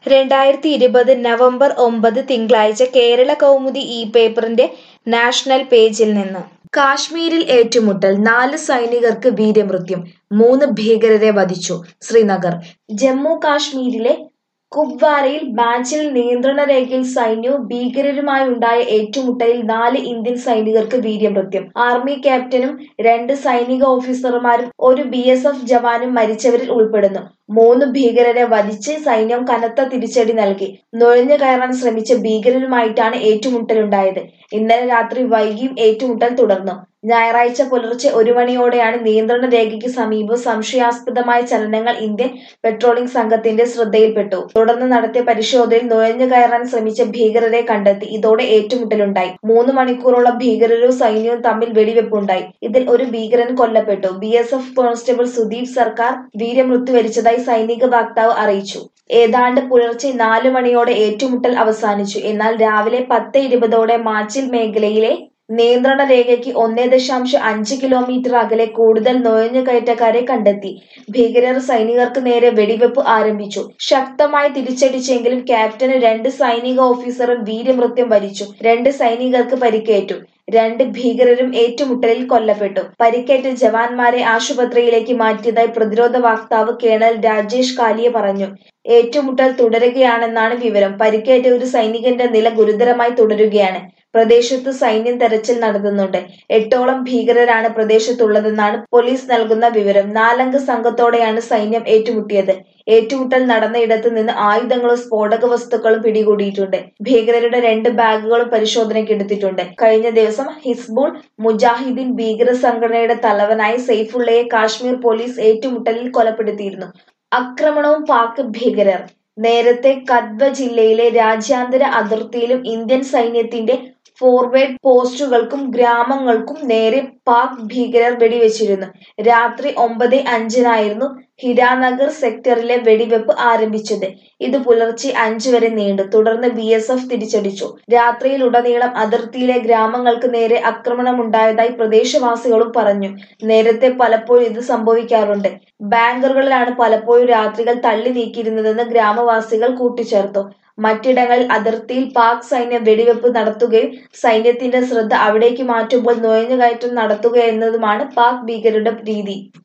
രണ്ടായിരത്തി ഇരുപത് നവംബർ ഒമ്പത് തിങ്കളാഴ്ച കേരള കൗമുദി ഈ പേപ്പറിന്റെ നാഷണൽ പേജിൽ നിന്ന് കാശ്മീരിൽ ഏറ്റുമുട്ടൽ നാല് സൈനികർക്ക് വീരമൃത്യു മൂന്ന് ഭീകരരെ വധിച്ചു ശ്രീനഗർ ജമ്മു കാശ്മീരിലെ കുപ്വാരയിൽ മാച്ചിൽ നിയന്ത്രണ രേഖയിൽ സൈന്യവും ഭീകരരുമായുണ്ടായ ഏറ്റുമുട്ടലിൽ നാല് ഇന്ത്യൻ സൈനികർക്ക് വീരമൃത്യം ആർമി ക്യാപ്റ്റനും രണ്ട് സൈനിക ഓഫീസർമാരും ഒരു ബി എസ് എഫ് ജവാനും മരിച്ചവരിൽ ഉൾപ്പെടുന്നു മൂന്ന് ഭീകരരെ വധിച്ച് സൈന്യം കനത്ത തിരിച്ചടി നൽകി നുഴഞ്ഞു കയറാൻ ശ്രമിച്ച ഭീകരരുമായിട്ടാണ് ഏറ്റുമുട്ടലുണ്ടായത് ഇന്നലെ രാത്രി വൈകിയും ഏറ്റുമുട്ടൽ തുടർന്നു ഞായറാഴ്ച പുലർച്ചെ ഒരു മണിയോടെയാണ് നിയന്ത്രണ രേഖയ്ക്ക് സമീപം സംശയാസ്പദമായ ചലനങ്ങൾ ഇന്ത്യൻ പെട്രോളിംഗ് സംഘത്തിന്റെ ശ്രദ്ധയിൽപ്പെട്ടു തുടർന്ന് നടത്തിയ പരിശോധനയിൽ നുഴഞ്ഞു കയറാൻ ശ്രമിച്ച ഭീകരരെ കണ്ടെത്തി ഇതോടെ ഏറ്റുമുട്ടലുണ്ടായി മൂന്ന് മണിക്കൂറോളം ഭീകരരും സൈന്യവും തമ്മിൽ വെടിവെപ്പുണ്ടായി ഇതിൽ ഒരു ഭീകരൻ കൊല്ലപ്പെട്ടു B S F constable Sudeep Sarkar വീരമൃത്യു വരിച്ചതായി സൈനിക വക്താവ് അറിയിച്ചു ഏതാണ്ട് പുലർച്ചെ നാലു മണിയോടെ ഏറ്റുമുട്ടൽ അവസാനിച്ചു എന്നാൽ രാവിലെ പത്ത് ഇരുപതോടെ മാച്ചിൽ മേഖലയിലെ നിയന്ത്രണ രേഖയ്ക്ക് ഒന്നേ ദശാംശം അഞ്ച് കിലോമീറ്റർ അകലെ കൂടുതൽ നുഴഞ്ഞുകയറ്റക്കാരെ കണ്ടെത്തി ഭീകരർ സൈനികർക്ക് നേരെ വെടിവെപ്പ് ആരംഭിച്ചു ശക്തമായി തിരിച്ചടിച്ചെങ്കിലും ക്യാപ്റ്റന് രണ്ട് സൈനിക ഓഫീസറും വീരമൃത്യം വരിച്ചു രണ്ട് സൈനികർക്ക് പരിക്കേറ്റു രണ്ട് ഭീകരരും ഏറ്റുമുട്ടലിൽ കൊല്ലപ്പെട്ടു പരിക്കേറ്റ ജവാന്മാരെ ആശുപത്രിയിലേക്ക് മാറ്റിയതായി പ്രതിരോധ വക്താവ് കേണൽ രാജേഷ് കാലിയ പറഞ്ഞു ഏറ്റുമുട്ടൽ തുടരുകയാണെന്നാണ് വിവരം പരിക്കേറ്റ ഒരു സൈനികന്റെ നില ഗുരുതരമായി തുടരുകയാണ് പ്രദേശത്ത് സൈന്യം തെരച്ചിൽ നടത്തുന്നുണ്ട് എട്ടോളം ഭീകരരാണ് പ്രദേശത്തുള്ളതെന്നാണ് പോലീസ് നൽകുന്ന വിവരം നാലംഗ സംഘത്തോടെയാണ് സൈന്യം ഏറ്റുമുട്ടിയത് ഏറ്റുമുട്ടൽ നടന്നയിടത്ത് നിന്ന് ആയുധങ്ങളും സ്ഫോടക വസ്തുക്കളും പിടികൂടിയിട്ടുണ്ട് ഭീകരരുടെ രണ്ട് ബാഗുകളും പരിശോധനയ്ക്കെടുത്തിട്ടുണ്ട് കഴിഞ്ഞ ദിവസം ഹിസ്ബുൾ മുജാഹിദ്ദീൻ ഭീകര സംഘടനയുടെ തലവനായ സെയ്ഫുള്ളയെ കാശ്മീർ പോലീസ് ഏറ്റുമുട്ടലിൽ കൊലപ്പെടുത്തിയിരുന്നു ആക്രമണവും പാക് ഭീകരർ നേരത്തെ കദ്വ ജില്ലയിലെ രാജ്യാന്തര അതിർത്തിയിലും ഇന്ത്യൻ സൈന്യത്തിന്റെ ഫോർവേഡ് പോസ്റ്റുകൾക്കും ഗ്രാമങ്ങൾക്കും നേരെ പാക് ഭീകരർ വെടിവെച്ചിരുന്നു രാത്രി ഒമ്പത് അഞ്ചിനായിരുന്നു ഹിരാനഗർ സെക്ടറിലെ വെടിവെപ്പ് ആരംഭിച്ചത് ഇത് പുലർച്ചെ അഞ്ചു വരെ നീണ്ടു തുടർന്ന് ബി എസ് എഫ് തിരിച്ചടിച്ചു രാത്രിയിലുടനീളം അതിർത്തിയിലെ ഗ്രാമങ്ങൾക്ക് നേരെ ആക്രമണമുണ്ടായതായി പ്രദേശവാസികളും പറഞ്ഞു നേരത്തെ പലപ്പോഴും ഇത് സംഭവിക്കാറുണ്ട് ബാങ്കറുകളിലാണ് പലപ്പോഴും രാത്രികൾ തള്ളി നീക്കിയിരുന്നതെന്ന് ഗ്രാമവാസികൾ കൂട്ടിച്ചേർത്തു മറ്റിടങ്ങളിൽ അതിർത്തിയിൽ പാക് സൈന്യം വെടിവെപ്പ് നടത്തുകയും സൈന്യത്തിന്റെ ശ്രദ്ധ അവിടേക്ക് മാറ്റുമ്പോൾ നുഴഞ്ഞുകയറ്റം നടത്തുക എന്നതുമാണ് പാക് ഭീകരരുടെ രീതി